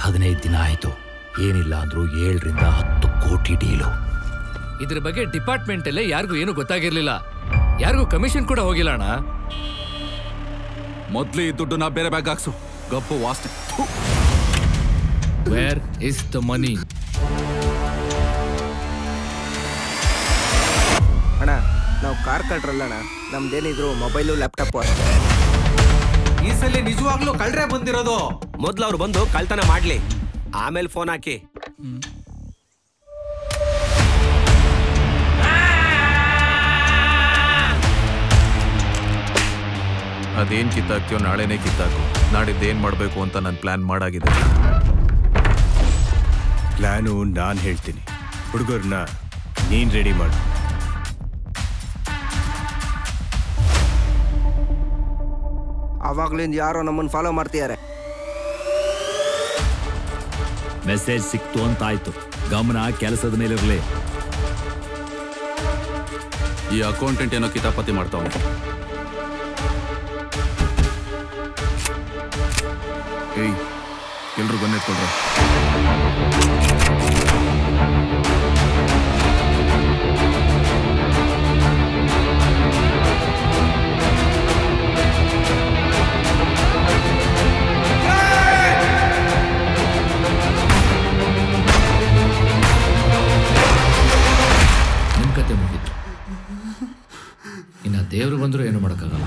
ಹದಿನೈದು ದಿನ ಆಯ್ತು ಏನಿಲ್ಲ ಅಂದ್ರೂ ಏಳರಿಂದ ಹತ್ತು ಕೋಟಿ ಡೀಲು ಇದ್ರ ಬಗ್ಗೆ ಡಿಪಾರ್ಟ್ಮೆಂಟ್ ಅಲ್ಲೇ ಯಾರಿಗೂ ಏನು ಗೊತ್ತಾಗಿರ್ಲಿಲ್ಲ ಯಾರಿಗೂ ಕಮಿಷನ್ ಕೂಡ ಹೋಗಿಲ್ಲ ಅಣ್ಣ ಮೊದ್ಲು ಈ ದುಡ್ಡನ್ನ ಬೇರೆ ಬ್ಯಾಗ್ ಹಾಕ್ಸು ಗಪ್ಪು ವಾಸನೆ ಥು. ವೇರ್ ಇಸ್ ದ ಮನಿ ಅಣ್ಣ ನಾವು ಕಾರ್ ಕಟ್ರಲ್ಲ ಅಣ್ಣ ನಮ್ದೇನಿದ್ರು ಮೊಬೈಲು ಲ್ಯಾಪ್ಟಾಪು ಅಷ್ಟೇ ಈ ಸಲ ನಿಜವಾಗ್ಲೂ ಕಳ್ರೆ ಬಂದಿರೋದು ಮೊದ್ಲು ಅವ್ರು ಬಂದು ಕಳ್ತನ ಮಾಡ್ಲಿ ಆಮೇಲೆ ಫೋನ್ ಹಾಕಿ ಅದೇನ್ ಕಿತ್ತಾಕ್ತಿಯೋ ನಾಳೆನೇ ಕಿತ್ತಾಕು ನಾಡಿದ್ದು ಏನ್ ಮಾಡ್ಬೇಕು ಅಂತ ನಾನು ಪ್ಲಾನ್ ಮಾಡಾಗಿದೆ ಪ್ಲಾನು ನಾನು ಹೇಳ್ತೀನಿ ಹುಡುಗರನ್ನ ನೀನ್ ರೆಡಿ ಮಾಡು ಅವಾಗ್ಲಿಂದ ಯಾರೋ ನಮ್ಮನ್ನು ಫಾಲೋ ಮಾಡ್ತಿದ್ದಾರೆ ಮೆಸೇಜ್ ಸಿಕ್ತು ಅಂತ ಆಯ್ತು ಗಮನ ಕೆಲಸದ ಮೇಲಿರಲಿ ಈ ಅಕೌಂಟೆಂಟ್ ಏನೋ ಕಿತಾಪತಿ ಮಾಡ್ತಾವನೆ ಏಯ್ ಎಲ್ರು ಬಂದೆತ್ಕೊಳ್ರ ನಿಮ್ ಕತೆ ಮುಗೀತು ಇನ್ನ ದೇವ್ರು ಬಂದ್ರು ಏನು ಮಾಡಕ್ಕಾಗಲ್ಲ